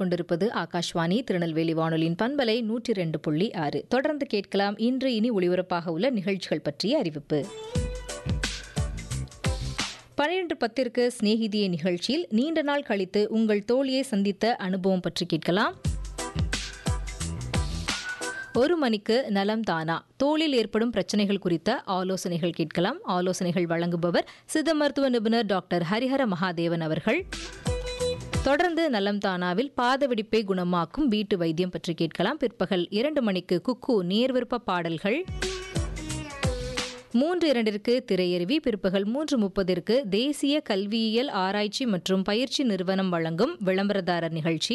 கேட்டுக்கொண்டிருப்பது ஆகாஷ்வாணி திருநெல்வேலி வானொலியின் பண்பலை நூற்றி ரெண்டு புள்ளி ஆறு தொடர்ந்து கேட்கலாம் இன்று இனி ஒளிபரப்பாக உள்ள நிகழ்ச்சிகள் பற்றிய அறிவிப்பு பன்னிரண்டு பத்திற்கு சிநேகிதிய நிகழ்ச்சியில் நீண்ட நாள் கழித்து உங்கள் தோழியை சந்தித்த அனுபவம் பற்றி கேட்கலாம் ஒரு மணிக்கு நலம் தானா தோளில் ஏற்படும் பிரச்சனைகள் குறித்த ஆலோசனைகள் கேட்கலாம் ஆலோசனைகள் வழங்குபவர் சித்த மருத்துவ நிபுணர் டாக்டர் ஹரிஹர மகாதேவன் அவர்கள் தொடர்ந்து நலம் தானாவில் பாத வெடிப்பை குணமாக்கும் வீட்டு வைத்தியம் பற்றி கேட்கலாம் பிற்பகல் இரண்டு மணிக்கு குக்கு நேர்விருப்ப பாடல்கள் மூன்று இரண்டிற்கு திரையருவி பிற்பகல் மூன்று முப்பதிற்கு தேசிய கல்வியியல் ஆராய்ச்சி மற்றும் பயிற்சி நிறுவனம் வழங்கும் விளம்பரதாரர் நிகழ்ச்சி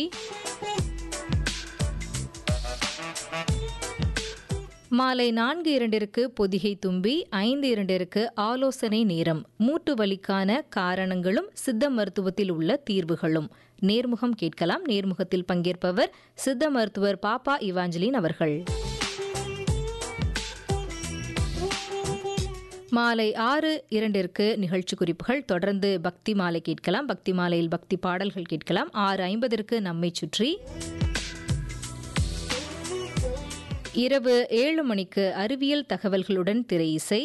மாலை நான்கு இரண்டிற்கு பொதிகை தும்பி ஐந்து இரண்டிற்கு ஆலோசனை நேரம் மூட்டு வலிக்கான காரணங்களும் சித்த மருத்துவத்தில் உள்ள தீர்வுகளும் நேர்முகம் கேட்கலாம் நேர்முகத்தில் பங்கேற்பவர் சித்த மருத்துவர் பாப்பா இவாஞ்சலின் அவர்கள் மாலை ஆறு இரண்டிற்கு நிகழ்ச்சி குறிப்புகள் தொடர்ந்து பக்தி மாலை கேட்கலாம் பக்தி மாலையில் பக்தி பாடல்கள் கேட்கலாம் ஆறு ஐம்பதற்கு நம்மை சுற்றி இரவு ஏழு மணிக்கு அறிவியல் தகவல்களுடன் திரை இசை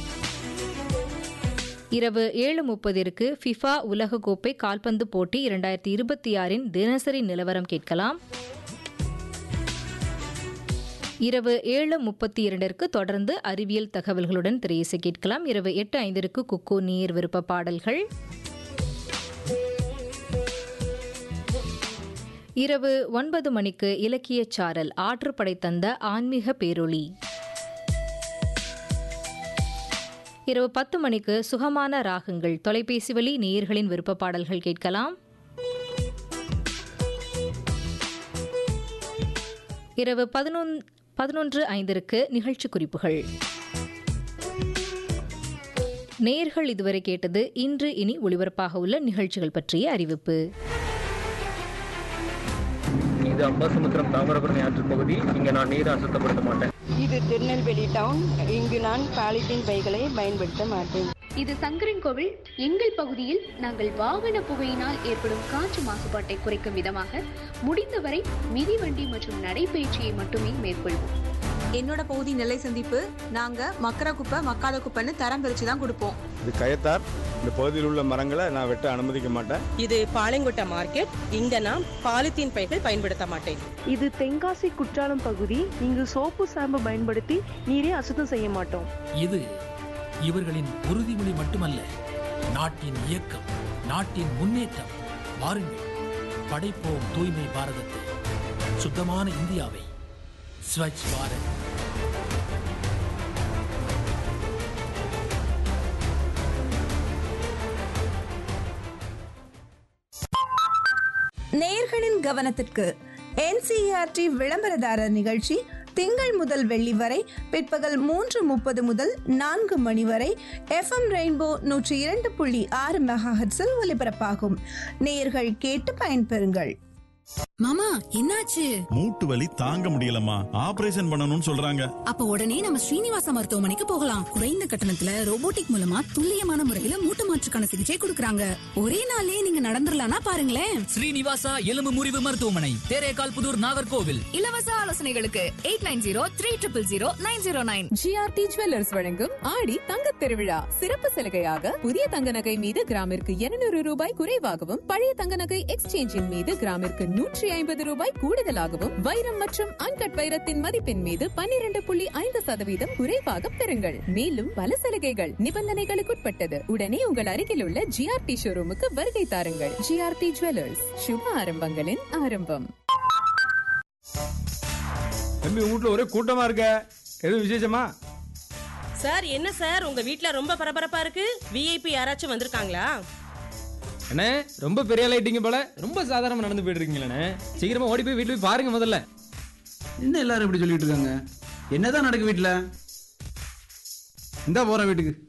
இரவு ஏழு முப்பதிற்கு ஃபிஃபா உலகக்கோப்பை கால்பந்து போட்டி இரண்டாயிரத்தி இருபத்தி ஆறின் தினசரி நிலவரம் கேட்கலாம் இரவு ஏழு முப்பத்தி இரண்டிற்கு தொடர்ந்து அறிவியல் தகவல்களுடன் திரை இசை கேட்கலாம் இரவு எட்டு ஐந்திற்கு குக்கு நீர் விருப்ப பாடல்கள் இரவு ஒன்பது மணிக்கு இலக்கிய சாரல் ஆற்றுப்படை தந்த ஆன்மீக பேரொளி இரவு பத்து மணிக்கு சுகமான ராகங்கள் தொலைபேசி வழி நேயர்களின் விருப்ப பாடல்கள் கேட்கலாம் இரவு பதினொன் பதினொன்று ஐந்திற்கு நிகழ்ச்சி குறிப்புகள் நேர்கள் இதுவரை கேட்டது இன்று இனி ஒளிபரப்பாக உள்ள நிகழ்ச்சிகள் பற்றிய அறிவிப்பு இது அம்பாசமுத்திரம் தாமிரபரணி ஆற்று பகுதி இங்க நான் நீரை அசுத்தப்படுத்த மாட்டேன் இது திருநெல்வேலி டவுன் இங்கு நான் பாலித்தீன் பைகளை பயன்படுத்த மாட்டேன் இது சங்கரன் கோவில் எங்கள் பகுதியில் நாங்கள் வாகன புகையினால் ஏற்படும் காற்று மாசுபாட்டை குறைக்கும் விதமாக முடிந்தவரை மிதிவண்டி மற்றும் நடைபயிற்சியை மட்டுமே மேற்கொள்வோம் என்னோட பகுதி நெல்லை சந்திப்பு நாங்க மக்கர குப்பை மக்காத குப்பைன்னு தரம் பிரிச்சு தான் கொடுப்போம் இது கயத்தார் இந்த பகுதியில் உள்ள மரங்களை நான் வெட்ட அனுமதிக்க மாட்டேன் இது பாளையங்கோட்டை மார்க்கெட் இங்க நான் பாலித்தீன் பைகள் பயன்படுத்த மாட்டேன் இது தென்காசி குற்றாலம் பகுதி இங்கு சோப்பு சாம்பு பயன்படுத்தி நீரை அசுத்தம் செய்ய மாட்டோம் இது இவர்களின் உறுதிமொழி மட்டுமல்ல நாட்டின் இயக்கம் நாட்டின் முன்னேற்றம் வாருங்கள் படைப்போம் தூய்மை பாரதத்தை சுத்தமான இந்தியாவை ஸ்வச் பாரத் நேர்களின் கவனத்திற்கு என்சிஆர்டி விளம்பரதாரர் நிகழ்ச்சி திங்கள் முதல் வெள்ளி வரை பிற்பகல் மூன்று முப்பது முதல் நான்கு மணி வரை எஃப்எம் ரெயின்போ நூற்றி இரண்டு புள்ளி ஆறு மெகாஹெட்ஸில் ஒலிபரப்பாகும் நேயர்கள் கேட்டு பயன்பெறுங்கள் மாமா என்னாச்சு மூட்டு வலி தாங்க முடியலம்மா ஆபரேஷன் பண்ணணும்னு சொல்றாங்க அப்ப உடனே நம்ம ஸ்ரீனிவாச மருத்துவமனைக்கு போகலாம் குறைந்த கட்டணத்துல ரோபோட்டிக் மூலமா துல்லியமான முறையில மூட்டு மாற்றுக்கான சிகிச்சை கொடுக்கறாங்க ஒரே நாள்லயே நீங்க நடந்துடலாம்னா பாருங்களேன் ஸ்ரீனிவாசா எலும்பு முறிவு மருத்துவமனை தேரேகால் புதூர் நாகர்கோவில் இலவச ஆலோசனைகளுக்கு eight nine zero three triple zero nine zero nine GRT jewellers வழங்கும் ஆடி தங்க திருவிழா சிறப்பு சலுகையாக புதிய தங்க நகை மீது கிராமிற்கு இருநூறு ரூபாய் குறைவாகவும் பழைய தங்க நகை எக்ஸ்சேஞ்சின் மீது கிராமிற்கு நூற்றி ஐம்பது ரூபாய் கூடுதலாகவும் வைரம் மற்றும் அன்கட் வைரத்தின் மதிப்பின் மீது பன்னிரண்டு புள்ளி ஐந்து சதவீதம் குறைவாக பெறுங்கள் மேலும் பல சலுகைகள் நிபந்தனைகளுக்குட்பட்டது உடனே உங்கள் அருகில் உள்ள ஜிஆர்டி ஷோரூமுக்கு வருகை தாருங்கள் ஜிஆர்டி ஜுவல்லர்ஸ் சுப ஆரம்பங்களின் ஆரம்பம் தம்பி வீட்டுல ஒரே கூட்டமா இருக்க எதுவும் விசேஷமா சார் என்ன சார் உங்க வீட்ல ரொம்ப பரபரப்பா இருக்கு விஐபி யாராச்சும் வந்திருக்காங்களா அண்ணே ரொம்ப பெரிய ஆளாயிட்டீங்க போல ரொம்ப சாதாரணமா நடந்து போயிட்டு இருக்கீங்களே சீக்கிரமா ஓடி போய் வீட்டுல போய் பாருங்க முதல்ல என்ன எல்லாரும் இப்படி சொல்லிட்டு இருக்காங்க என்னதான் நடக்கு வீட்டுல இந்தா போறேன் வீட்டுக்கு